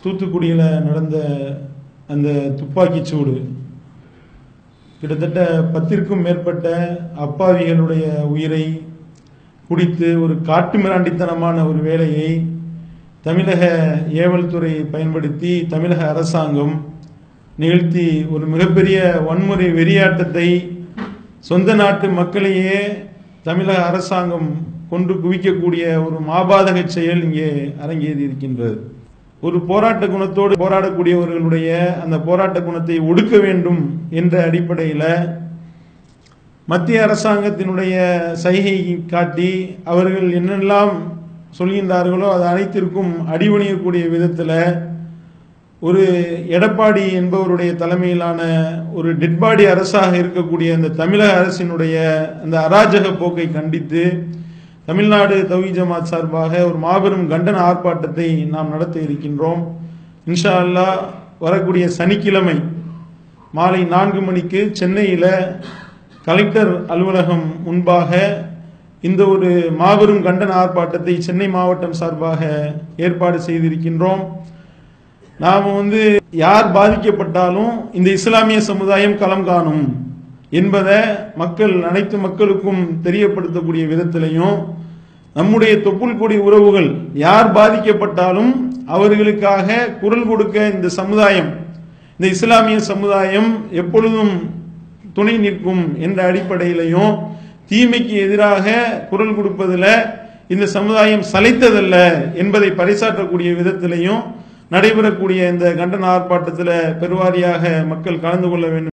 தூத்துக்குடியில் நடந்த அந்த துப்பாக்கிச் சூடு கிட்டத்தட்ட பத்திற்கும் மேற்பட்ட அப்பாவிகளுடைய உயிரை குடித்து ஒரு காட்டு மிராண்டித்தனமான ஒரு வேலையை தமிழக ஏவல் துறை பயன்படுத்தி தமிழக அரசாங்கம் நிகழ்த்தி ஒரு மிகப்பெரிய வன்முறை வெறியாட்டத்தை சொந்த நாட்டு மக்களையே தமிழக அரசாங்கம் கொண்டு குவிக்கக்கூடிய ஒரு மாபாதக செயல் இங்கே அரங்கேறி இருக்கின்றது ஒரு போராட்ட குணத்தோடு போராடக்கூடியவர்களுடைய அந்த போராட்ட குணத்தை ஒடுக்க வேண்டும் என்ற அடிப்படையில் மத்திய அரசாங்கத்தினுடைய சைகை காட்டி அவர்கள் என்னெல்லாம் சொல்கின்றார்களோ அது அனைத்திற்கும் அடிபணியக்கூடிய விதத்தில் ஒரு எடப்பாடி என்பவருடைய தலைமையிலான ஒரு டெட்பாடி அரசாக இருக்கக்கூடிய அந்த தமிழக அரசினுடைய அந்த அராஜக போக்கை கண்டித்து தமிழ்நாடு தவி ஜமாத் சார்பாக ஒரு மாபெரும் கண்டன ஆர்ப்பாட்டத்தை நாம் நடத்த இருக்கின்றோம் இன்ஷா அல்லாஹ் வரக்கூடிய சனிக்கிழமை மாலை நான்கு மணிக்கு சென்னையில் கலெக்டர் அலுவலகம் முன்பாக இந்த ஒரு மாபெரும் கண்டன ஆர்ப்பாட்டத்தை சென்னை மாவட்டம் சார்பாக ஏற்பாடு செய்திருக்கின்றோம் நாம் வந்து யார் பாதிக்கப்பட்டாலும் இந்த இஸ்லாமிய சமுதாயம் களம் காணும் என்பதை மக்கள் அனைத்து மக்களுக்கும் தெரியப்படுத்தக்கூடிய விதத்திலையும் நம்முடைய தொப்புள் கொடி உறவுகள் யார் பாதிக்கப்பட்டாலும் அவர்களுக்காக குரல் கொடுக்க இந்த சமுதாயம் இந்த இஸ்லாமிய சமுதாயம் எப்பொழுதும் துணை நிற்கும் என்ற அடிப்படையிலையும் தீமைக்கு எதிராக குரல் கொடுப்பதில் இந்த சமுதாயம் சளைத்ததல்ல என்பதை பறைசாற்றக்கூடிய விதத்திலையும் நடைபெறக்கூடிய இந்த கண்டன ஆர்ப்பாட்டத்தில் பெருவாரியாக மக்கள் கலந்து கொள்ள வேண்டும்